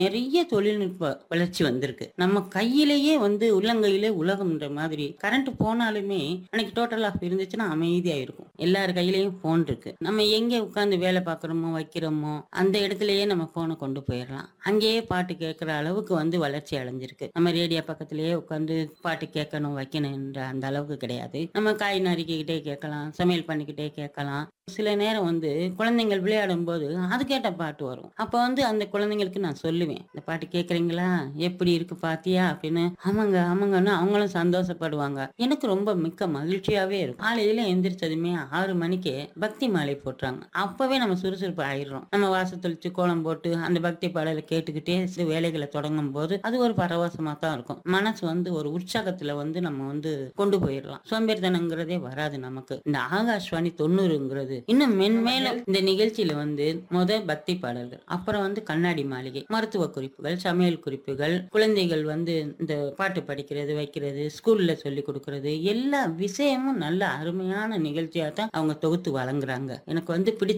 நிறைய தொழில்நுட்ப வளர்ச்சி வந்திருக்கு நம்ம கையிலேயே வந்து உள்ளங்கையிலே உலகம்ன்ற மாதிரி கரண்ட் போனாலுமே அன்னைக்கு டோட்டல் ஆஃப் இருந்துச்சுன்னா அமைதியா இருக்கும் எல்லார் கையிலயும் போன் இருக்கு நம்ம எங்க உட்கார்ந்து வேலை பார்க்கறோமோ வைக்கிறோமோ அந்த இடத்துலயே நம்ம போனை கொண்டு போயிடலாம் அங்கேயே பாட்டு கேட்கிற அளவுக்கு வந்து வளர்ச்சி அடைஞ்சிருக்கு நம்ம ரேடியோ பக்கத்திலேயே உட்கார்ந்து பாட்டு கேட்கணும் வைக்கணும்ன்ற அந்த அளவுக்கு கிடையாது நம்ம காய் நறுக்கிக்கிட்டே கேட்கலாம் சமையல் பண்ணிக்கிட்டே கேட்கலாம் சில நேரம் வந்து குழந்தைங்கள் விளையாடும் போது அதுக்கேட்ட பாட்டு வரும் அப்ப வந்து அந்த குழந்தைங்களுக்கு நான் சொல்லுவேன் இந்த பாட்டு கேக்குறீங்களா எப்படி இருக்கு பாத்தியா அப்படின்னு ஆமாங்க ஆமாங்கன்னு அவங்களும் சந்தோஷப்படுவாங்க எனக்கு ரொம்ப மிக்க மகிழ்ச்சியாவே இருக்கும் காலையில எந்திரிச்சதுமே ஆறு மணிக்கு பக்தி மாலை போட்டுறாங்க அப்பவே நம்ம சுறுசுறுப்பு ஆயிடுறோம் நம்ம வாசல் தெளிச்சு கோலம் போட்டு அந்த பக்தி பாடலை கேட்டுக்கிட்டே சில வேலைகளை தொடங்கும் போது அது ஒரு பரவசமா தான் இருக்கும் மனசு வந்து ஒரு உற்சாகத்துல வந்து நம்ம வந்து கொண்டு போயிடலாம் சோம்பேறித்தனங்கிறதே வராது நமக்கு இந்த ஆகாஷ்வாணி தொண்ணூறுங்கிறது இன்னும் மென்மேலும் இந்த நிகழ்ச்சியில வந்து முத பக்தி பாடல்கள் அப்புறம் வந்து கண்ணாடி மாளிகை மருத்துவ குறிப்புகள் சமையல் குறிப்புகள் குழந்தைகள் வந்து இந்த பாட்டு படிக்கிறது வைக்கிறது ஸ்கூல்ல சொல்லி கொடுக்கறது எல்லா விஷயமும் நல்ல அருமையான நிகழ்ச்சியா தான் அவங்க தொகுத்து வழங்குறாங்க எனக்கு வந்து பிடிச்ச